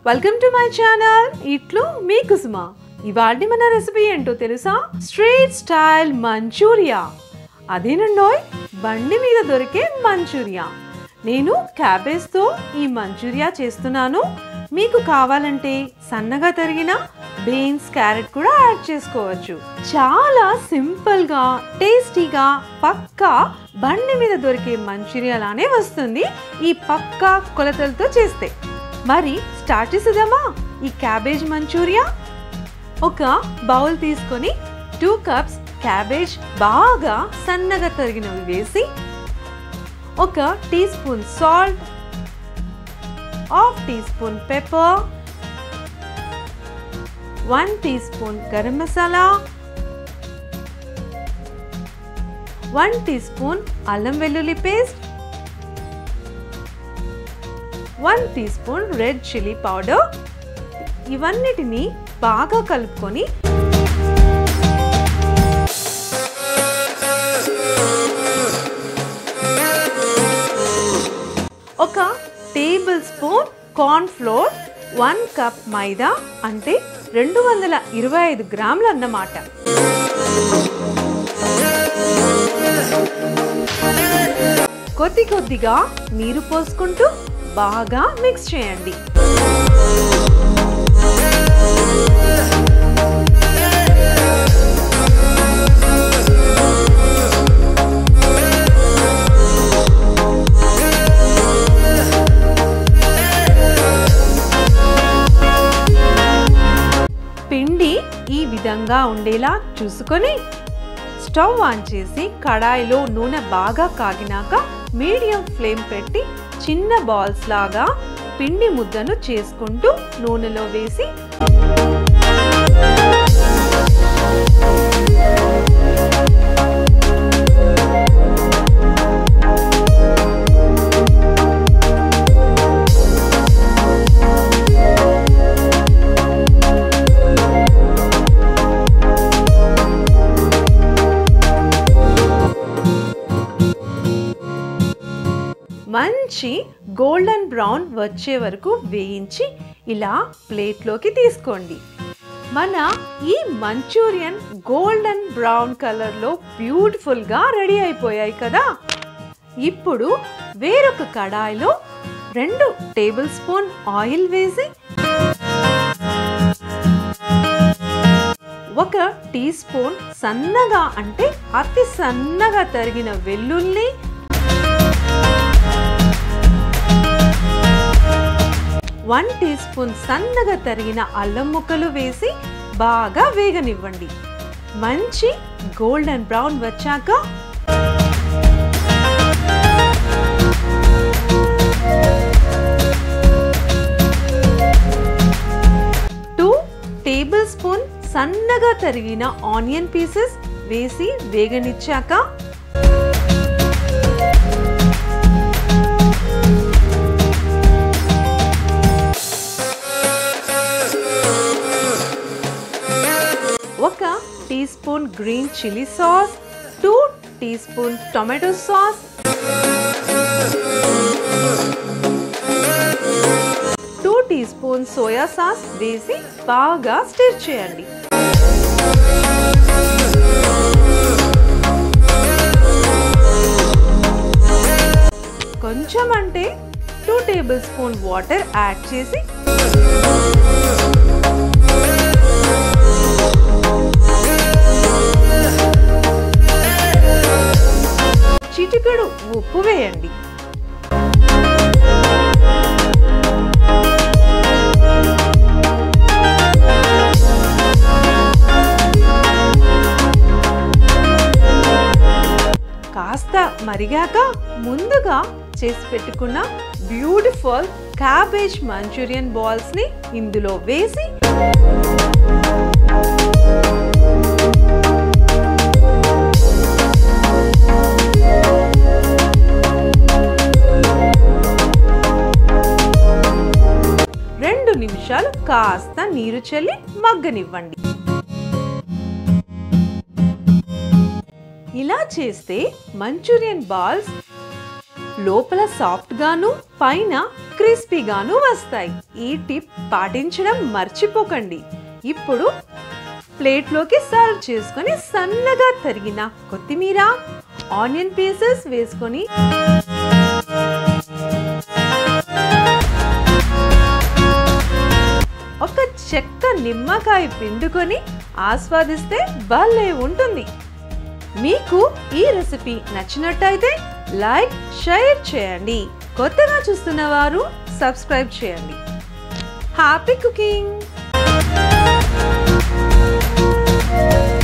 welcome to my channel ఇట్లు మీ కుసుమ ఇవాళ మన రెసిపీ ఏంటో తెలుసా స్ట్రీట్ స్టైల్ మంచూరియా అదేనండోయ్ బండి మీద దొరికే మంచూరియా నేను క్యాబేజ్తో ఈ మంచూరియా చేస్తున్నాను మీకు కావాలంటే సన్నగా తరిగిన బీన్స్ క్యారెట్ కూడా యాడ్ చేసుకోవచ్చు చాలా సింపుల్గా టేస్టీగా పక్కా బండి మీద దొరికే మంచూరియా లానే వస్తుంది ఈ పక్కా కొలతలతో చేస్తే మరి స్టార్ట్ చేసేద్దామా ఈ క్యాబేజ్ మంచూరియా ఒక బౌల్ తీసుకొని టూ కప్స్ క్యాబేజ్ బాగా సన్నగా తరిగినవి వేసి ఒక teaspoon salt half teaspoon pepper one teaspoon garam masala one teaspoon అల్లం వెల్లుల్లి paste one teaspoon red chilli powder ఇవన్నిటిని బాగా కలుపుకొని ఒక tablespoon corn flour one cup maida అంటే రెండు వందల ఇరవై ఐదు గ్రాములు అన్నమాట కొద్ది కొద్దిగా నీరు పోసుకుంటూ బాగా మిక్స్ చేయండి పిండి ఈ విధంగా ఉండేలా చూసుకొని స్టవ్ ఆన్ చేసి కడాయిలో నూనె బాగా కాగినాక మీడియం ఫ్లేమ్ పెట్టి చిన్న బాల్స్ లాగా పిండి ముద్దను చేసుకుంటూ నూనెలో వేసి మంచి గోల్డెన్ బ్రౌన్ వచ్చే వరకు వేయించి ఇలా ప్లేట్లోకి తీసుకోండి మన ఈ మంచూరియన్ గోల్డెన్ బ్రౌన్ కలర్లో బ్యూటిఫుల్గా రెడీ అయిపోయాయి కదా ఇప్పుడు వేరొక కడాయిలో రెండు టేబుల్ స్పూన్ ఆయిల్ వేసి ఒక టీ స్పూన్ సన్నగా అంటే అతి సన్నగా తరిగిన వెల్లుల్లి వన్ టీ స్పూన్ సన్నగా తరిగిన అల్లం ముక్కలు వేసి బాగా వేగనివ్వండి మంచి గోల్డెన్ బ్రౌన్ వచ్చాక టూ టేబుల్ స్పూన్ సన్నగా తరిగిన ఆనియన్ పీసెస్ వేసి వేగనిచ్చాక ఒక teaspoon green chilli sauce two teaspoon tomato sauce two teaspoon soya sauce వేసి బాగా స్టిర్ చేయండి కొంచెం అంటే two tablespoon water add చేసి చిటికెడు ఉప్పు వేయండి కాస్త మరిగాక ముందుగా చేసి పెట్టుకున్న బ్యూటిఫుల్ క్యాబేజ్ మంచూరియన్ బాల్స్ని ఇందులో వేసి రెండు నిమిషాలు కాస్త నీరు చల్లి మగ్గనివ్వండి ఇలా చేస్తే మంచూరియన్ బాల్స్ లోపల సాఫ్ట్ గాను పైన క్రిస్పీగాను వస్తాయి ఈ టిప్ పాటించడం మర్చిపోకండి ఇప్పుడు ప్లేట్లోకి సర్వ్ చేసుకొని సన్నగా తరిగిన కొత్తిమీర ఆనియన్ పీసెస్ వేసుకొని ఒక చెక్క నిమ్మకాయ పిండుకొని ఆస్వాదిస్తే భలే ఉంటుంది మీకు ఈ రెసిపీ నచ్చినట్టయితే లైక్ షేర్ చేయండి కొత్తగా చూస్తున్న వారు సబ్స్క్రైబ్ చేయండి హ్యాపీ కుకింగ్